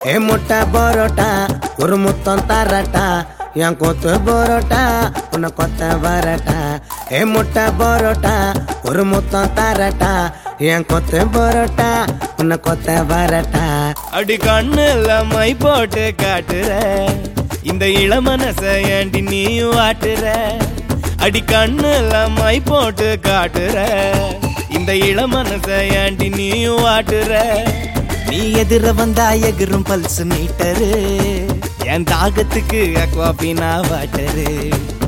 ஏ முட்டை பரோட்டா ஒரு முத்தம் தரட்டா என் கொத்து பரோட்டா உன்னை கொத்த வரட்டா ஏ முட்டை பரோட்டா ஒரு முத்தம் தரட்டா என் கொத்து பரோட்டா உன்னை கொத்த வரட்டா அடி கண்ணுல மை போட்டு காட்டுற இந்த இளமனச ஏண்டி நீ வாட்டுற அடி கண்ணுல மை போட்டு காட்டுற இந்த இளமனச ஏண்டி நீ வாட்டுற நீ எதிர வந்தா எகிரும் பல்ஸ் மீட்டரு என் தாகத்துக்கு அக்வாபினா வாட்டரு